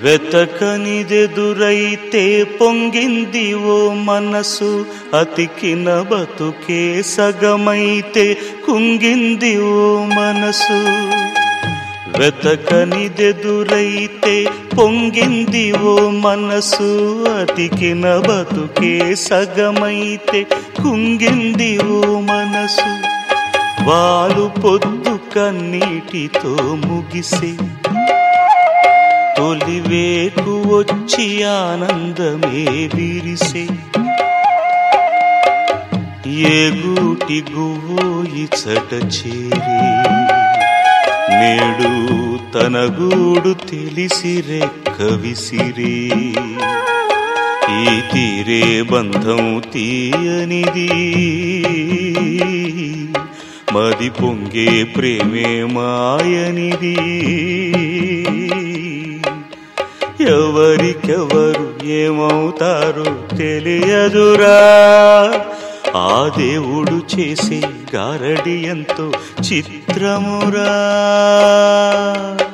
వెతకనిదెదురైతే పొంగింది ఓ మనసు అతికిన బతుకే సగమైతే కుంగింది ఓ మనసు వెతకనిదెదురైతే పొంగింది ఓ మనసు అతికిన బతుకే సగమైతే కుంగింది ఓ మనసు వాలు పొద్దు కన్నీటితో ముగిసే తొలివేకు వచ్చి ఆనందమే విరిసే ఏగూటి గువ్వోయి చట చేరి నేడు తన గూడు తెలిసి రెక్క విసిరి ఈ తీరే బంధం తీయనిది మది పొంగే ప్రేమే మాయనిది ఎవరికెవరు ఏమవుతారో తెలియదురా ఆ దేవుడు చేసే గారడి ఎంతో చిత్రమురా